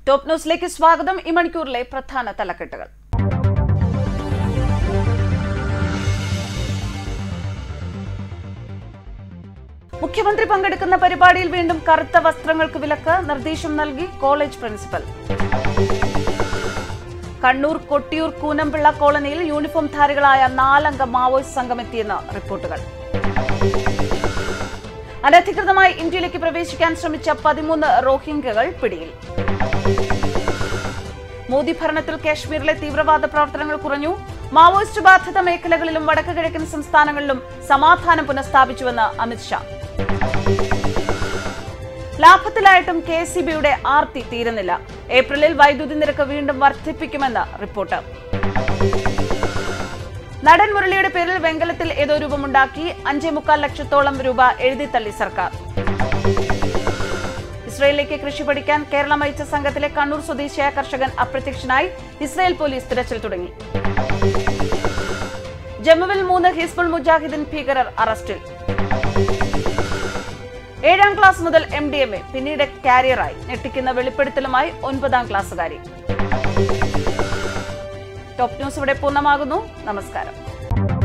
top ന്യൂസിലേക്ക് സ്വാഗതം ഈ മണിക്കൂറിലെ പ്രധാന തലക്കെട്ടുകൾ മുഖ്യമന്ത്രി പങ്കെടുക്കുന്ന പരിപാടിയിൽ വീണ്ടും കറുത്ത വസ്ത്രങ്ങൾക്ക് വിലക്ക് നിർദ്ദേശം നൽകി കോളേജ് പ്രിൻസിപ്പൽ കണ്ണൂർ കൊട്ടിയൂർ കൂനമ്പിള്ള കോളനിയിൽ യൂണിഫോം ധാരികളായ നാലംഗ മാവോയിസ്റ്റ് സംഘമെത്തിയെന്ന് റിപ്പോർട്ടുകൾ അനധികൃതമായി ഇന്ത്യയിലേക്ക് പ്രവേശിക്കാൻ ശ്രമിച്ച പതിമൂന്ന് റോഹിംഗ്യകൾ പിടിയിൽ മോദി ഭരണത്തിൽ കാശ്മീരിലെ തീവ്രവാദ പ്രവർത്തനങ്ങൾ കുറഞ്ഞു മാവോയിസ്റ്റ് ബാധിത മേഖലകളിലും വടക്ക് കിഴക്കൻ സംസ്ഥാനങ്ങളിലും സമാധാനം പുനഃസ്ഥാപിച്ചുവെന്ന് അമിത്ഷാ ലാഭത്തിലായിട്ടും കെ സി ബിയുടെ ആർത്തി തീരുന്നില്ല ഏപ്രിലിൽ വൈദ്യുതി നിരക്ക് വീണ്ടും വർദ്ധിപ്പിക്കുമെന്ന് റിപ്പോർട്ട് നടൻ മുരളിയുടെ പേരിൽ വെങ്കലത്തിൽ ഏതോ രൂപമുണ്ടാക്കി അഞ്ചേ മുക്കാൽ ലക്ഷത്തോളം രൂപ എഴുതിത്തള്ളി സർക്കാർ ഇസ്രയേലിലേക്ക് കൃഷി പഠിക്കാൻ കേരളം അയച്ച സംഘത്തിലെ കണ്ണൂർ സ്വദേശിയായ കർഷകൻ അപ്രത്യക്ഷനായി ഇസ്രയേൽ പോലീസ് തിരച്ചിൽ തുടങ്ങി ജമ്മുവിൽ മൂന്ന് ഹിസ്ബുൾ മുജാഹിദ്ദീൻ ഭീകരർ അറസ്റ്റിൽ ഏഴാം ക്ലാസ് മുതൽ എം ഡി എം എ പിന്നീട് കാരിയറായി ഞെട്ടിക്കുന്ന വെളിപ്പെടുത്തലുമായി ഒൻപതാം ക്ലാസ്സുകാരി ടോപ്പ് ന്യൂസ് ഇവിടെ പൂർണ്ണമാകുന്നു നമസ്കാരം